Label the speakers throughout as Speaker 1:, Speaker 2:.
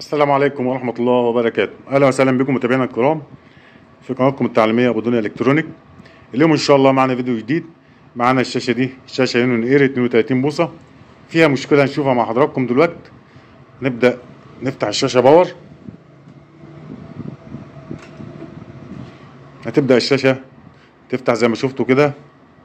Speaker 1: السلام عليكم ورحمة الله وبركاته أهلا وسهلا بكم متابعينا الكرام في قناتكم التعليمية أبو دنيا إلكترونيك اليوم إن شاء الله معنا فيديو جديد معانا الشاشة دي شاشة يونيون اير 32 بوصة فيها مشكلة هنشوفها مع حضراتكم دلوقتي نبدأ نفتح الشاشة باور هتبدأ الشاشة تفتح زي ما شفتوا كده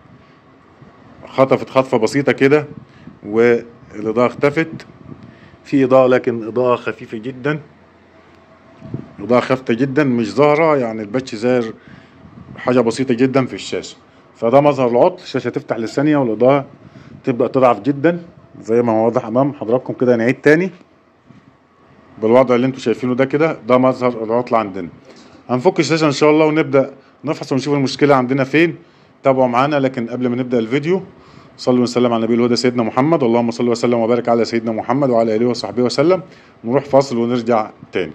Speaker 1: خطفت خطفة بسيطة كده والإضاءة اختفت في إضاءة لكن إضاءة خفيفة جدا إضاءة خافتة جدا مش ظاهرة يعني الباتش زاهر حاجة بسيطة جدا في الشاشة فده مظهر العطل الشاشة تفتح للثانية والإضاءة تبدأ تضعف جدا زي ما هو واضح أمام حضراتكم كده نعيد تاني بالوضع اللي انتوا شايفينه ده كده ده مظهر العطل عندنا هنفك الشاشة إن شاء الله ونبدأ نفحص ونشوف المشكلة عندنا فين تابعوا معانا لكن قبل ما نبدأ الفيديو صلوا وسلم على النبي الهدى سيدنا محمد اللهم صل وسلم وبارك على سيدنا محمد وعلى اله وصحبه وسلم نروح فاصل ونرجع تاني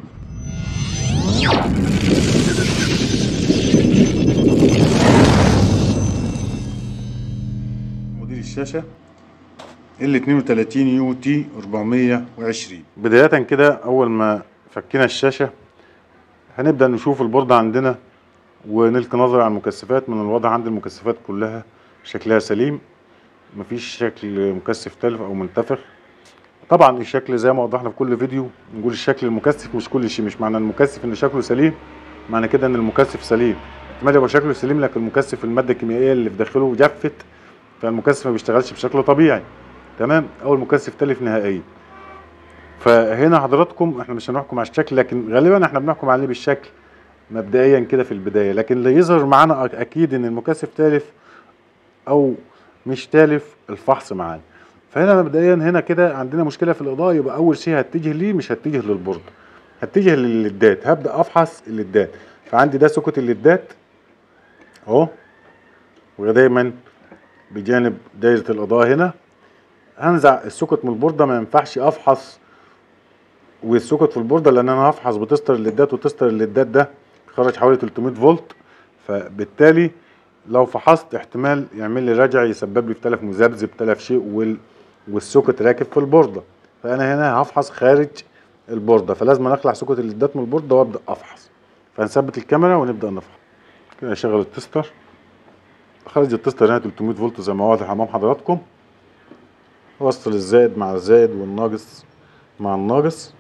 Speaker 1: موديل الشاشة ال 32 يو تي 420 بداية كده أول ما فكينا الشاشة هنبدأ نشوف البوردة عندنا ونلقي نظرة على المكثفات من الوضع عند المكثفات كلها شكلها سليم مفيش شكل مكثف تلف او منتفخ طبعا الشكل زي ما وضحنا في كل فيديو نقول الشكل المكثف مش كل شيء مش معنى المكثف ان شكله سليم معنى كده ان المكثف سليم احتمال يبقى شكله سليم لكن المكثف الماده الكيميائيه اللي في داخله جفت فالمكثف ما بيشتغلش بشكل طبيعي تمام او المكثف تلف نهائيا فهنا حضراتكم احنا مش هنحكم على الشكل لكن غالبا احنا بنحكم عليه بالشكل مبدئيا كده في البدايه لكن اللي يظهر معانا اكيد ان المكثف تالف او مش تالف الفحص معانا فهنا مبدئيا هنا كده عندنا مشكله في الاضاءه يبقى اول شيء هتجه ليه مش هتجه للبورد هتجه للليدات هبدا افحص الليدات فعندي ده سوكت الليدات اهو ودايما بجانب دايره الاضاءه هنا هنزع السوكت من البورده ما ينفعش افحص والسوكت في البورده لان انا هفحص بتستر الليدات وتستر الليدات ده خرج حوالي 300 فولت فبالتالي لو فحصت احتمال يعمل لي رجع يسبب لي في تلف مذبذب تلف شيء وال... والسوكت راكب في البورده فانا هنا هفحص خارج البورده فلازم اخلع سوكت الليدات من البورده وابدا افحص فنثبت الكاميرا ونبدا نفحص كده اشغل التستر خرج التستر هنا 300 فولت زي ما واضح امام حضراتكم وصل الزائد مع الزائد والناقص مع الناقص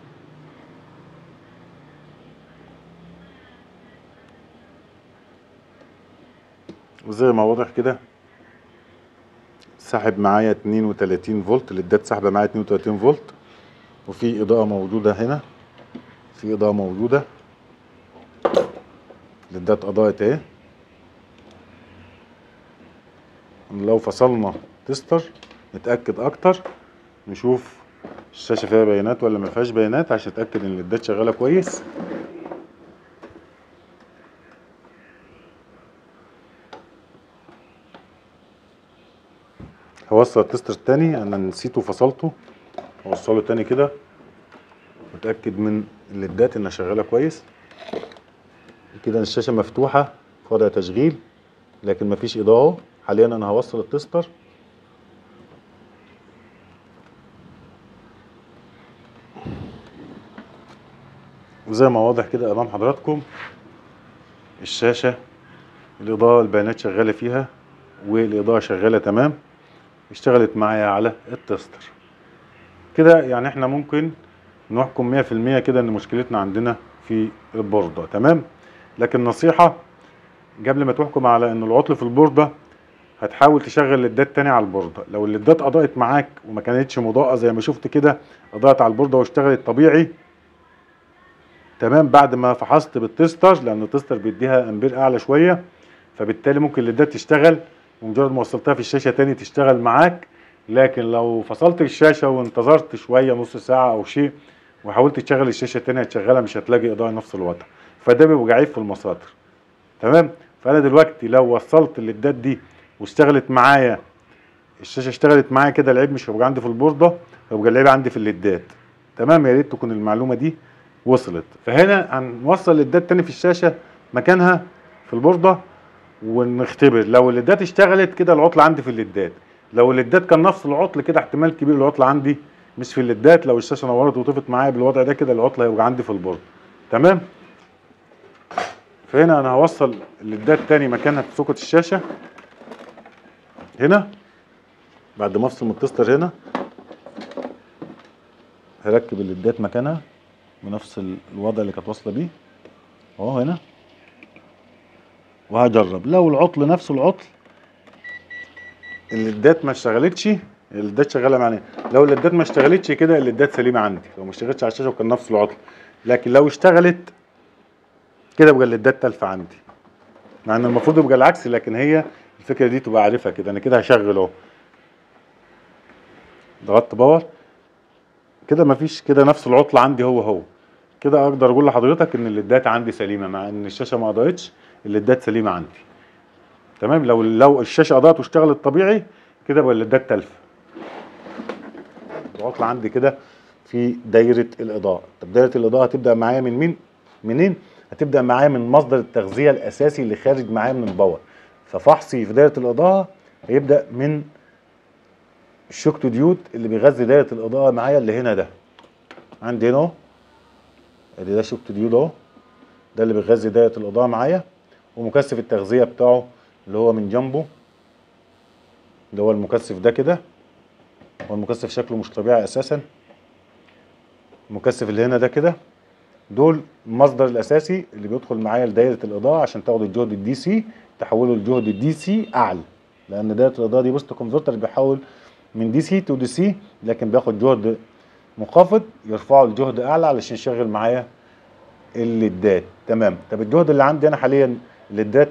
Speaker 1: وزي ما واضح كده سحب معايا 32 فولت الليدات سحبه معايا 32 فولت وفي اضاءه موجوده هنا في اضاءه موجوده الليدات اضاءت اهي لو فصلنا تستر نتاكد اكتر نشوف الشاشه فيها بيانات ولا ما فيهاش بيانات عشان نتاكد ان الليدات شغاله كويس هوصل التستر التاني انا نسيته وفصلته هوصله تاني كده متاكد من الليدات انها شغاله كويس كده الشاشه مفتوحه في وضع تشغيل لكن مفيش اضاءه حاليا انا هوصل التستر وزي ما واضح كده امام حضراتكم الشاشه الاضاءه البيانات شغاله فيها والاضاءه شغاله تمام اشتغلت معايا على التستر كده يعني احنا ممكن نحكم مية في المية كده ان مشكلتنا عندنا في البوردة تمام لكن نصيحة قبل ما تحكم على ان العطل في البوردة هتحاول تشغل الليدات تاني على البوردة لو الليدات اضاءت معاك وما كانتش مضاءة زي ما شفت كده اضاءت على البوردة واشتغلت طبيعي تمام بعد ما فحصت بالتستر لان التستر بيديها امبير اعلى شوية فبالتالي ممكن الليدات تشتغل ومجرد ما وصلتها في الشاشه تاني تشتغل معاك لكن لو فصلت الشاشه وانتظرت شويه نص ساعه او شيء وحاولت تشغل الشاشه تاني هتشغلها مش هتلاقي اضاءه نفس الوضع فده بيبقى عيب في المصادر تمام فانا دلوقتي لو وصلت الليدات دي واشتغلت معايا الشاشه اشتغلت معايا كده العيب مش هيبقى عندي في البورده هيبقى العيب عندي في الليدات تمام يا ريت تكون المعلومه دي وصلت فهنا هنوصل الليدات تاني في الشاشه مكانها في البورده ونختبر لو الليدات اشتغلت كده العطل عندي في الليدات لو الليدات كان نفس العطل كده احتمال كبير العطل عندي مش في الليدات لو الشاشه نورت وطفت معايا بالوضع ده كده العطل هيبقى عندي في البورد تمام فهنا انا هوصل الليدات تاني مكانها في سوكت الشاشه هنا بعد ما افصل من التستر هنا هركب الليدات مكانها بنفس الوضع اللي كانت واصله بيه اهو هنا وهجرب لو العطل نفس العطل الليدات ما اشتغلتش الليدات شغاله معايا لو الليدات ما اشتغلتش كده الليدات سليمه عندي لو ما اشتغلتش على الشاشه وكان نفس العطل لكن لو اشتغلت كده يبقى الليدات تالفه عندي مع ان المفروض يبقى العكس لكن هي الفكره دي تبقى عارفها كده انا كده هشغل اهو ضغطت باور كده مفيش كده نفس العطل عندي هو هو كده اقدر اقول لحضرتك ان الليدات عندي سليمه مع ان الشاشه ما اضاءتش الليدات سليمه عندي تمام لو لو الشاشه اضاءت واشتغلت طبيعي كده يبقى الليدات تلفه العطل عندي كده في دايره الاضاءه طب دايره الاضاءه هتبدا معايا من مين منين هتبدا معايا من مصدر التغذيه الاساسي اللي خارج معايا من الباور ففحصي في دايره الاضاءه هيبدا من الشوكت ديود اللي بيغذي دايره الاضاءه معايا اللي هنا ده عندي هنا اهو ادي ده شوكت ديود اهو ده اللي بيغذي دايره الاضاءه معايا ومكثف التغذيه بتاعه اللي هو من جنبه اللي هو المكثف ده كده هو المكثف شكله مش طبيعي اساسا المكثف اللي هنا ده كده دول المصدر الاساسي اللي بيدخل معايا لدايره الاضاءه عشان تاخد الجهد الدي سي تحوله لجهد الدي سي اعلى لان دايره الاضاءه دي بوست كونفرتر بيحول من دي سي تو دي سي لكن بياخد جهد منخفض يرفعه لجهد اعلى علشان يشغل معايا الليدات تمام طب الجهد اللي عندي انا حاليا الليدات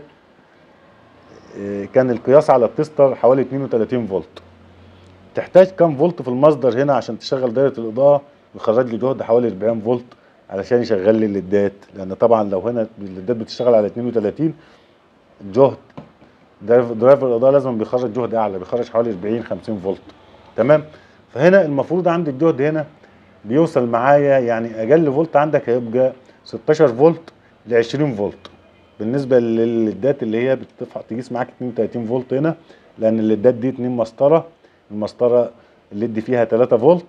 Speaker 1: آه، كان القياس على التستر حوالي 32 فولت تحتاج كام فولت في المصدر هنا عشان تشغل دايره الاضاءه يخرج لي جهد حوالي 40 فولت علشان يشغل لي الليدات لان طبعا لو هنا الليدات بتشتغل على 32 الجهد درايف- درايفر الاضاءه لازم بيخرج جهد اعلى بيخرج حوالي 40 50 فولت تمام فهنا المفروض عندي الجهد هنا بيوصل معايا يعني اقل فولت عندك هيبقى 16 فولت ل 20 فولت بالنسبه للليدات اللي هي بتدفع تقيس معاك 32 فولت هنا لان الليدات دي اتنين مسطره المسطره الليد فيها 3 فولت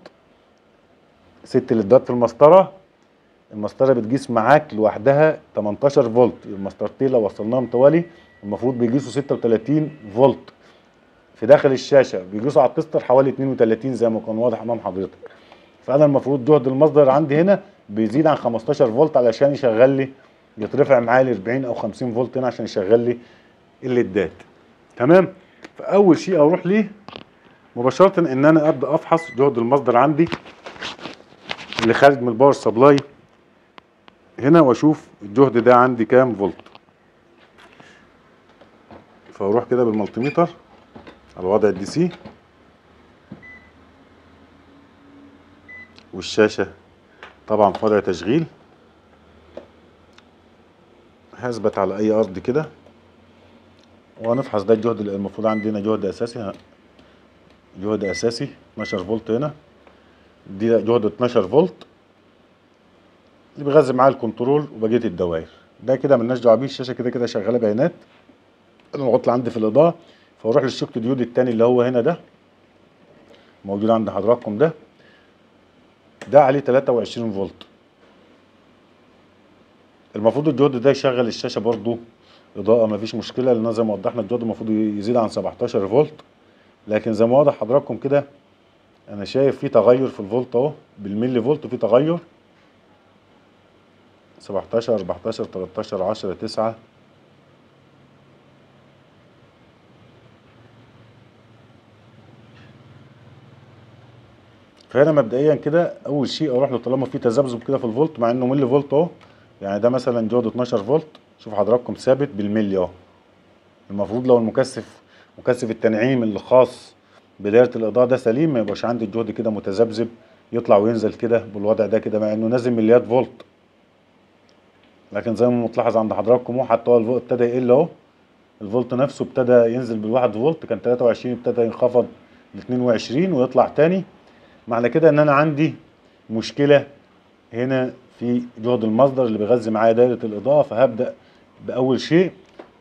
Speaker 1: ست ليدات في المسطره المسطره بتقيس معاك لوحدها 18 فولت المسطرتين لو وصلناهم توالي المفروض بيقيسوا 36 فولت في داخل الشاشه بيقيسوا على التستر حوالي 32 زي ما كان واضح امام حضرتك فانا المفروض جهد المصدر عندي هنا بيزيد عن 15 فولت علشان يشغل لي يترفع معايا ل 40 او 50 فولت هنا عشان يشغل لي الليدات تمام فاول شيء اروح ليه مباشره ان انا ابدا افحص جهد المصدر عندي اللي خارج من الباور سبلاي هنا واشوف الجهد ده عندي كام فولت فاروح كده بالملتيمتر على وضع الدي سي والشاشة طبعا في وضع تشغيل هثبت على اي ارض كده وهنفحص ده الجهد اللي المفروض عندنا جهد اساسي ه- جهد اساسي 12 فولت هنا دي جهد 12 فولت اللي بيغذي معاه الكنترول وبقيه الدوائر ده كده ملناش دعوه بيه الشاشه كده كده شغاله بيانات انا العطل عندي في الاضاءه فاروح للشوكت ديود التاني اللي هو هنا ده موجود عند حضراتكم ده ده عليه 23 فولت المفروض الجهد ده يشغل الشاشه برضو اضاءه مفيش مشكله لان زي ما وضحنا الجهد المفروض يزيد عن 17 فولت لكن زي ما واضح حضراتكم كده انا شايف في تغير في الفولت اهو بالملي فولت في تغير 17 14 13 10 9 فهنا مبدئيا كده اول شيء اروح له طالما في تذبذب كده في الفولت مع انه ملي فولت اهو يعني ده مثلا جهد 12 فولت شوف حضراتكم ثابت بالملي اهو المفروض لو المكثف مكثف التنعيم اللي خاص بدايره الاضاءه ده سليم ما يبقاش عندي الجهد كده متذبذب يطلع وينزل كده بالوضع ده كده مع انه نازل مليات فولت لكن زي ما متلاحظ عند حضراتكم اهو حتى هو الفولت ابتدى يقل اهو الفولت نفسه ابتدى ينزل بالواحد فولت كان 23 ابتدى ينخفض ل 22 ويطلع تاني معنى كده ان انا عندي مشكله هنا في جهد المصدر اللي بيغذي معايا دايره الاضاءه فهبدا باول شيء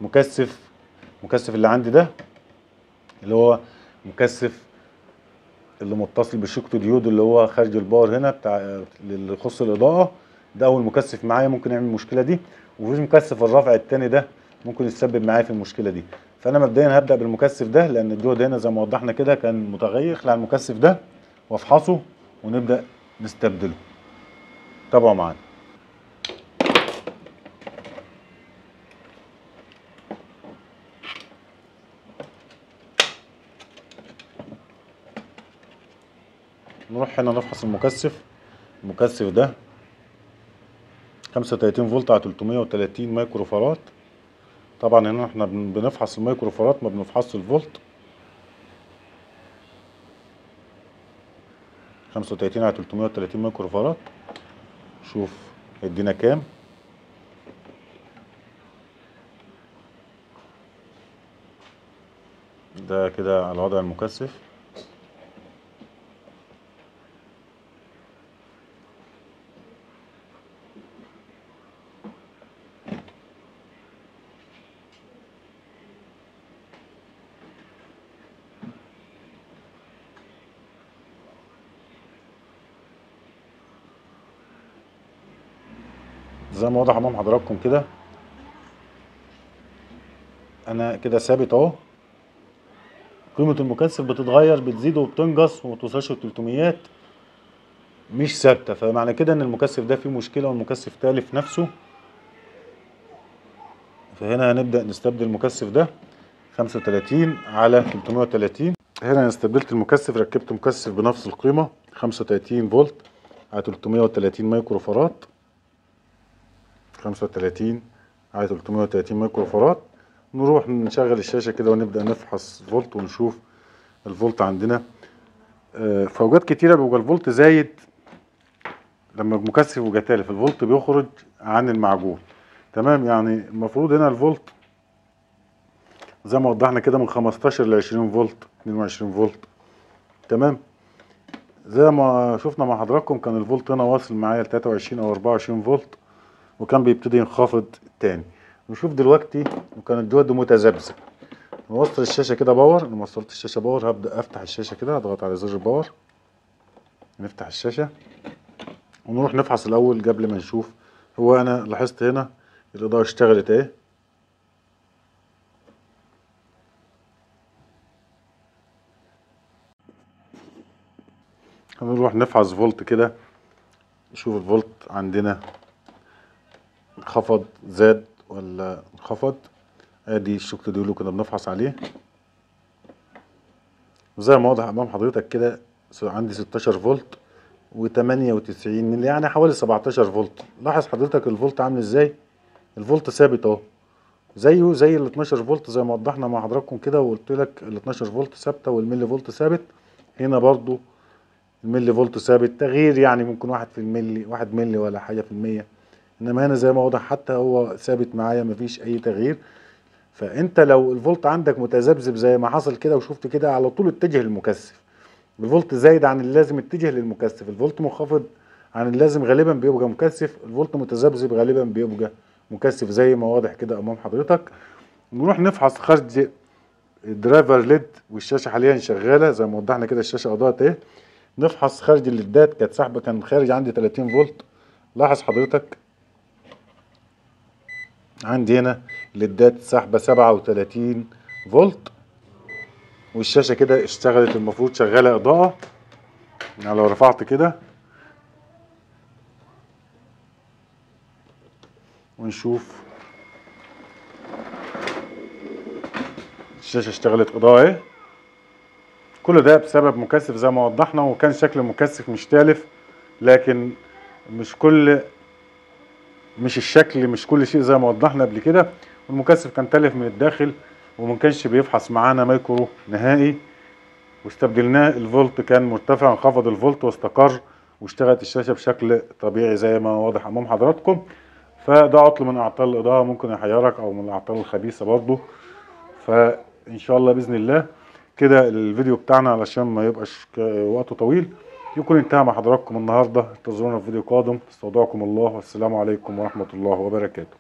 Speaker 1: مكثف مكثف اللي عندي ده اللي هو مكثف اللي متصل بالشوكت ديود اللي هو خارج الباور هنا بتاع اللي يخص الاضاءه ده اول مكثف معايا ممكن يعمل المشكله دي وفي مكثف الرفع التاني ده ممكن يسبب معايا في المشكله دي فانا مبدئيا هبدا بالمكثف ده لان الديود هنا زي ما وضحنا كده كان متغير اخلع المكثف ده وافحصه ونبدا نستبدله تابعوا معانا نروح هنا نفحص المكثف المكثف ده 35 فولت على 330 مايكرو فاراد طبعا هنا احنا بن- بنفحص المايكرو فاراد ما بنفحصش الفولت 35 على 330 مايكرو فاراد شوف هيدينا كام ده كده على وضع المكثف زي ما واضح امام حضراتكم كده انا كده ثابت اهو قيمة المكثف بتتغير بتزيد وبتنقص وما توصلش ل 300 مش ثابتة فمعنى كده ان المكثف ده فيه مشكلة والمكثف تالف نفسه فهنا هنبدأ نستبدل المكثف ده 35 على 330 هنا انا استبدلت المكثف ركبت مكثف بنفس القيمة 35 فولت على 330 مايكرو فاراد 35 على 330 مايكرو فاراد نروح نشغل الشاشة كده ونبدأ نفحص فولت ونشوف الفولت عندنا آه، في أوقات كتيرة بيبقى الفولت زايد لما المكثف يبقى تالف الفولت بيخرج عن المعجون تمام يعني المفروض هنا الفولت زي ما وضحنا كده من 15 ل 20 فولت 22 فولت تمام زي ما شفنا مع حضراتكم كان الفولت هنا واصل معايا ل 23 او 24 فولت وكان بيبتدي ينخفض تاني نشوف دلوقتي وكان الجهد متذبذب نوصل الشاشه كده باور انا وصلت الشاشه باور هبدا افتح الشاشه كده اضغط على زر باور نفتح الشاشه ونروح نفحص الاول قبل ما نشوف هو انا لاحظت هنا الاضاءه اشتغلت اهي هنروح نفحص فولت كده نشوف الفولت عندنا انخفض زاد ولا انخفض ادي الشوك ديولو كنا بنفحص عليه وزي ما واضح امام حضرتك كده س- عندي 16 فولت و98 ملي يعني حوالي 17 فولت لاحظ حضرتك الفولت عامل ازاي الفولت ثابت اهو زيه زي ال 12 فولت زي ما وضحنا مع حضراتكم كده وقلت لك ال 12 فولت ثابته والملي فولت ثابت هنا برضو الملي فولت ثابت تغيير يعني ممكن واحد في الملي واحد ملي ولا حاجه في المية انما هنا زي ما واضح حتى هو ثابت معايا مفيش اي تغيير فانت لو الفولت عندك متذبذب زي ما حصل كده وشفت كده على طول اتجه للمكثف الفولت زايد عن اللازم اتجه للمكثف الفولت منخفض عن اللازم غالبا بيبقى مكثف الفولت متذبذب غالبا بيبقى مكثف زي ما واضح كده امام حضرتك نروح نفحص خارج الدرايفر ليد والشاشه حاليا شغاله زي ما وضحنا كده الشاشه اضاءت ايه نفحص خارج الليدات كانت سحبه كان خارج عندي 30 فولت لاحظ حضرتك عندي هنا ليدات سحبه 37 فولت والشاشه كده اشتغلت المفروض شغاله اضاءه يعني لو رفعت كده ونشوف الشاشه اشتغلت اضاءه اهي كل ده بسبب مكثف زي ما وضحنا وكان شكل المكثف مش تالف لكن مش كل مش الشكل مش كل شيء زي ما وضحنا قبل كده والمكثف كان تالف من الداخل وما كانش بيفحص معانا مايكرو نهائي واستبدلناه الفولت كان مرتفع انخفض الفولت واستقر واشتغلت الشاشه بشكل طبيعي زي ما واضح امام حضراتكم فده عطل من اعطال الاضاءه ممكن يحيرك او من الاعطال الخبيثه برضه فان شاء الله باذن الله كده الفيديو بتاعنا علشان ما يبقاش ك- وقته طويل يكون انتهى مع حضراتكم النهارده انتظرونا في فيديو قادم استودعكم الله والسلام عليكم ورحمه الله وبركاته